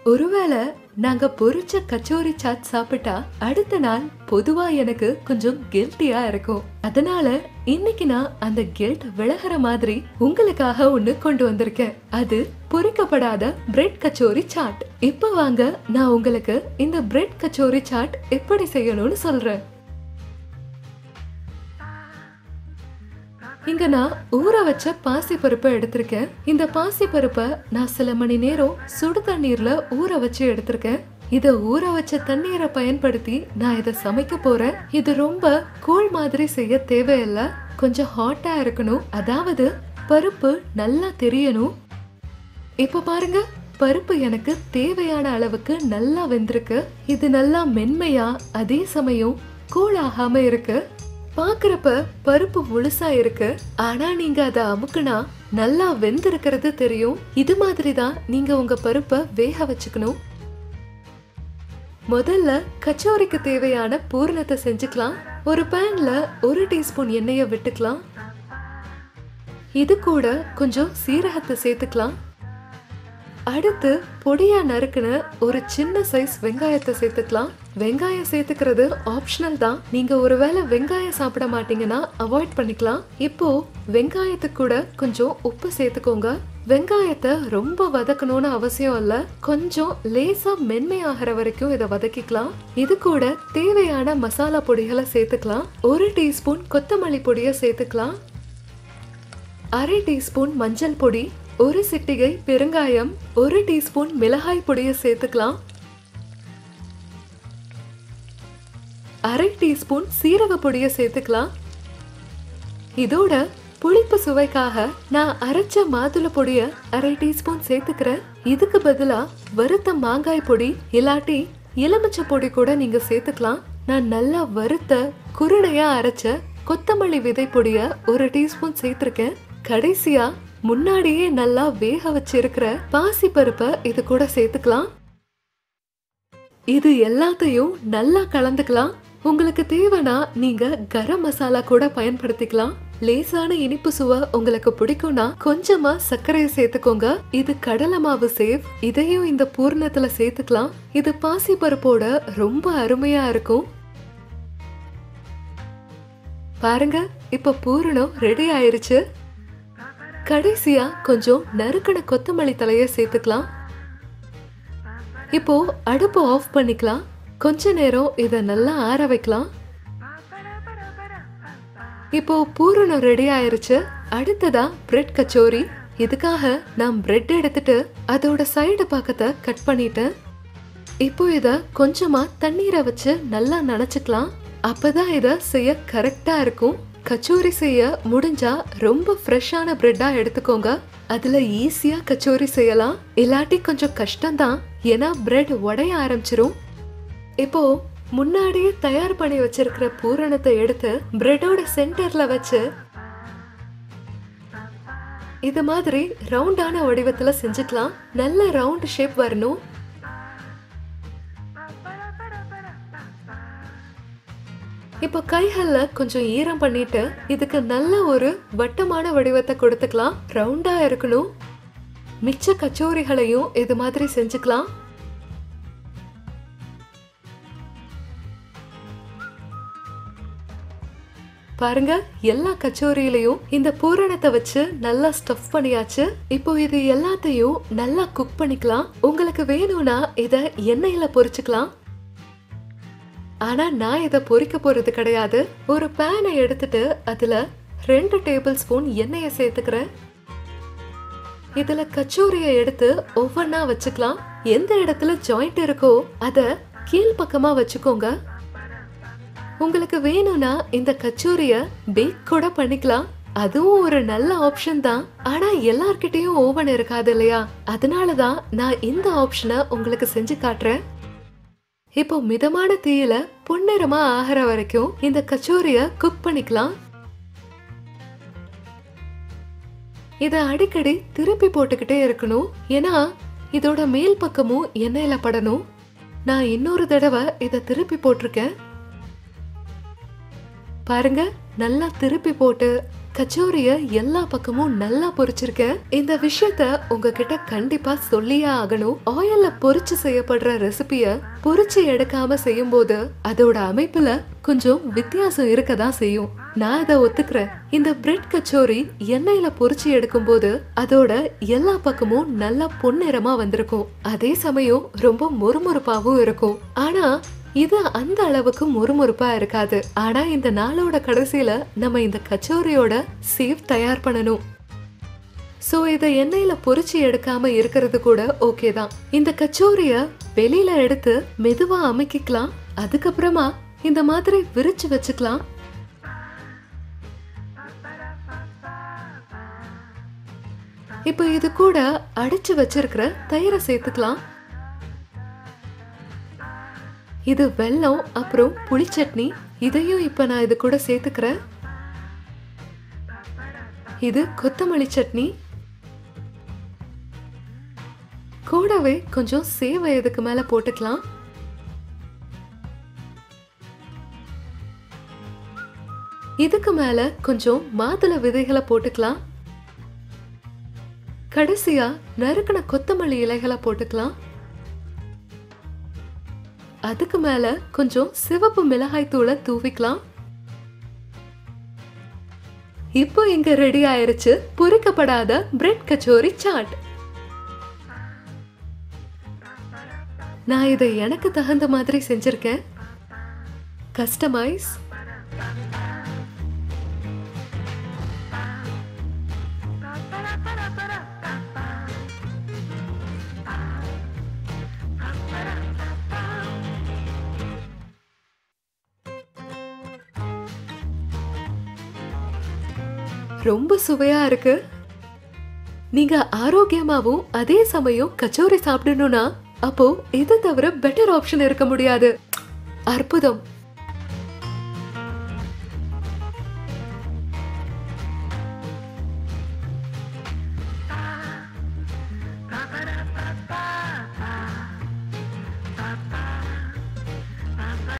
ஒருவேளை நாங்க பொரிச்ச கச்சோரி சாட் சாப்பிட்டா அடுத்த நாள் பொதுவா எனக்கு கொஞ்சம் கில்ட்டியா இருக்கும் அதனால இன்னைக்கு நான் அந்த கில்ட் விலகிற மாதிரி உங்களுக்காக ஒண்ணு கொண்டு வந்திருக்கேன் அது பொரிக்கப்படாத பிரெட் கச்சோரி சாட் இப்ப வாங்க நான் உங்களுக்கு இந்த பிரெட் கச்சோரி சாட் எப்படி செய்யணும்னு சொல்றேன் இங்க நான் ஊற வச்ச பாசி பருப்பை எடுத்திருக்கேன் இந்த பாசி பருப்பை நான் சில மணி நேரம் சுடு தண்ணீர்ல ஊற வச்சு எடுத்திருக்கேன் இத ஊற வச்ச தண்ணீரை பயன்படுத்தி நான் இத சமைக்க போறேன் இது ரொம்ப கூழ் மாதிரி செய்ய தேவையில்ல கொஞ்சம் ஹாட்டா இருக்கணும் அதாவது பருப்பு நல்லா தெரியணும் இப்ப பாருங்க பருப்பு எனக்கு தேவையான அளவுக்கு நல்லா வெந்திருக்கு இது நல்லா மென்மையா அதே சமயம் கூழாகாம இருக்கு பாக்குறப்ப பருப்பு முழுசா இருக்கு ஆனா நீங்க அதை அமுக்குனா நல்லா வெந்திருக்கிறது தெரியும் இது மாதிரி தான் நீங்க உங்க பருப்பை வேக வச்சுக்கணும் முதல்ல கச்சோரிக்கு தேவையான பூரணத்தை செஞ்சுக்கலாம் ஒரு பேன்ல ஒரு டீஸ்பூன் எண்ணெயை விட்டுக்கலாம் இது கூட கொஞ்சம் சீரகத்தை சேர்த்துக்கலாம் அடுத்து பொடியா நறுக்குன ஒரு சின்ன சைஸ் வெங்காயத்தை சேர்த்துக்கலாம் வெங்காயம் சேர்த்துக்கிறது ஆப்ஷனல் தான் நீங்க ஒருவேளை வெங்காயம் சாப்பிட மாட்டீங்கன்னா அவாய்ட் பண்ணிக்கலாம் இப்போ வெங்காயத்துக்கு கூட கொஞ்சம் உப்பு சேர்த்துக்கோங்க வெங்காயத்தை ரொம்ப வதக்கணும்னு அவசியம் இல்ல கொஞ்சம் லேசா மென்மையாகிற வரைக்கும் இதை வதக்கிக்கலாம் இது கூட தேவையான மசாலா பொடிகளை சேர்த்துக்கலாம் ஒரு டீஸ்பூன் கொத்தமல்லி பொடியை சேர்த்துக்கலாம் அரை டீஸ்பூன் மஞ்சள் பொடி ஒரு சிட்டிகை பெருங்காயம் ஒரு டீஸ்பூன் மிளகாய் பொடியை சேர்த்துக்கலாம் அரை டீஸ்பூன் சீரக பொடியை சேர்த்துக்கலாம் இதோட புளிப்பு சுவைக்காக நான் அரைச்ச மாதுளை பொடிய அரை டீஸ்பூன் சேர்த்துக்கிறேன் இதுக்கு பதிலா வறுத்த மாங்காய் பொடி இல்லாட்டி எலுமிச்சை பொடி கூட நீங்க சேர்த்துக்கலாம் நான் நல்லா வறுத்த குருணையா அரைச்ச கொத்தமல்லி விதை பொடிய ஒரு டீஸ்பூன் சேர்த்திருக்கேன் கடைசியா முன்னாடியே நல்லா வேக வச்சிருக்கிற பாசி பருப்பை இது கூட சேர்த்துக்கலாம் இது எல்லாத்தையும் நல்லா கலந்துக்கலாம் உங்களுக்கு தேவைன்னா நீங்க கரம் மசாலா கூட பயன்படுத்திக்கலாம் லேசான இனிப்பு சுவை உங்களுக்கு பிடிக்கும்னா கொஞ்சமா சர்க்கரையை சேர்த்துக்கோங்க இது கடலை மாவு சேவ் இதையும் இந்த பூர்ணத்துல சேர்த்துக்கலாம் இது பாசி பருப்போட ரொம்ப அருமையா இருக்கும் பாருங்க இப்ப பூரணம் ரெடி ஆயிருச்சு கடைசியா கொஞ்சம் நறுக்கண கொத்தமல்லி தலைய சேர்த்துக்கலாம் இப்போ அடுப்பு ஆஃப் பண்ணிக்கலாம் கொஞ்ச நேரம் இதை நல்லா ஆற வைக்கலாம் இப்போ பூரணம் ரெடி ஆயிருச்சு அடுத்ததா பிரெட் கச்சோரி இதுக்காக நான் பிரெட் எடுத்துட்டு அதோட சைடு பக்கத்தை கட் பண்ணிட்டேன் இப்போ இத கொஞ்சமா தண்ணீரை வச்சு நல்லா நனைச்சுக்கலாம் அப்பதான் இத செய்ய கரெக்டா இருக்கும் கச்சோரி செய்ய முடிஞ்சா ரொம்ப ஃப்ரெஷ்ஷான பிரெட்டா எடுத்துக்கோங்க அதுல ஈஸியா கச்சோரி செய்யலாம் இல்லாட்டி கொஞ்சம் கஷ்டம்தான் ஏன்னா பிரெட் உடைய ஆரம்பிச்சிரும் இப்போ முன்னாடியே தயார் பண்ணி வச்சிருக்கிற பூரணத்தை எடுத்து பிரெட்டோட சென்டர்ல வச்சு இது மாதிரி ரவுண்டான வடிவத்துல செஞ்சுக்கலாம் நல்ல ரவுண்ட் ஷேப் வரணும் இப்போ கைகள்ல கொஞ்சம் ஈரம் பண்ணிட்டு இதுக்கு நல்ல ஒரு வட்டமான வடிவத்தை கொடுத்துக்கலாம் ரவுண்டா இருக்கணும் மிச்ச கச்சோரிகளையும் இது மாதிரி செஞ்சுக்கலாம் பாருங்க எல்லா கச்சோரியிலையும் இந்த பூரணத்தை வச்சு நல்லா ஸ்டஃப் பண்ணியாச்சு இப்போ இது எல்லாத்தையும் நல்லா குக் பண்ணிக்கலாம் உங்களுக்கு வேணும்னா இத எண்ணெயில பொரிச்சுக்கலாம் ஆனா நான் இத பொரிக்க போறது கிடையாது ஒரு பேனை எடுத்துட்டு அதுல ரெண்டு டேபிள் ஸ்பூன் எண்ணெயை சேர்த்துக்கிறேன் இதுல கச்சோரியை எடுத்து ஒவ்வொன்னா வச்சுக்கலாம் எந்த இடத்துல ஜாயிண்ட் இருக்கோ அத கீழ்ப்பக்கமா வச்சுக்கோங்க உங்களுக்கு வேணும்னா இந்த கச்சோரிய பேக் கூட பண்ணிக்கலாம் அதுவும் ஒரு நல்ல ஆப்ஷன் தான் ஆனா எல்லார்கிட்டயும் ஓவன் இருக்காது இல்லையா அதனாலதான் நான் இந்த ஆப்ஷனை உங்களுக்கு செஞ்சு காட்டுறேன் இப்போ மிதமான தீயில பொன்னிறமா ஆகிற வரைக்கும் இந்த கச்சோரிய குக் பண்ணிக்கலாம் இத அடிக்கடி திருப்பி போட்டுக்கிட்டே இருக்கணும் ஏன்னா இதோட மேல் பக்கமும் எண்ணெயில படணும் நான் இன்னொரு தடவை இத திருப்பி போட்டிருக்கேன் பாருங்க நல்லா திருப்பி போட்டு கச்சோரிய எல்லா பக்கமும் நல்லா பொரிச்சிருக்கேன் இந்த விஷயத்த உங்ககிட்ட கண்டிப்பா சொல்லியே ஆகணும் ஆயில்ல பொரிச்சு செய்யப்படுற ரெசிபிய பொரிச்சு எடுக்காம செய்யும்போது அதோட அமைப்புல கொஞ்சம் வித்தியாசம் இருக்கதான் செய்யும் நான் இதை ஒத்துக்கிறேன் இந்த பிரெட் கச்சோரி எண்ணெயில பொரிச்சு எடுக்கும்போது அதோட எல்லா பக்கமும் நல்லா பொன்னிறமா வந்திருக்கும் அதே சமயம் ரொம்ப மொறுமொறுப்பாவும் இருக்கும் ஆனா இது அந்த அளவுக்கு முறுமுறுப்பா இருக்காது ஆனா இந்த நாளோட கடைசியில நம்ம இந்த கச்சோரியோட சேவ் தயார் பண்ணணும் சோ இத எண்ணெயில பொரிச்சு எடுக்காம இருக்கிறது கூட ஓகே தான் இந்த கச்சோரிய வெளியில எடுத்து மெதுவா அமுக்கிக்கலாம் அதுக்கப்புறமா இந்த மாதிரி விரிச்சு வச்சுக்கலாம் இப்போ இது கூட அடிச்சு வச்சிருக்கிற தயிரை சேர்த்துக்கலாம் இது வெல்லம் அப்புறம் புளிச்சட்னி இதையும் இப்ப நான் இது கூட சேர்த்துக்கிறேன் இது கொத்தமல்லி சட்னி கூடவே கொஞ்சம் சேவை இதுக்கு மேல போட்டுக்கலாம் இதுக்கு மேல கொஞ்சம் மாதுளை விதைகளை போட்டுக்கலாம் கடைசியா நறுக்கின கொத்தமல்லி இலைகளை போட்டுக்கலாம் அதுக்கு மேல கொஞ்சம் சிவப்பு மிளகாய் தூளை தூவிக்கலாம் இப்போ இங்க ரெடி ஆயிருச்சு பொரிக்கப்படாத பிரெட் கச்சோரி சாட் நான் இதை எனக்கு தகுந்த மாதிரி செஞ்சிருக்கேன் கஸ்டமைஸ் ரொம்ப சுவையா இருக்கு நீங்க ஆரோக்கியமாவும் அதே சமயம் கச்சோரி சாப்பிடணும்னா அப்போ இதை தவிர பெட்டர் ஆப்ஷன் இருக்க முடியாது அற்புதம்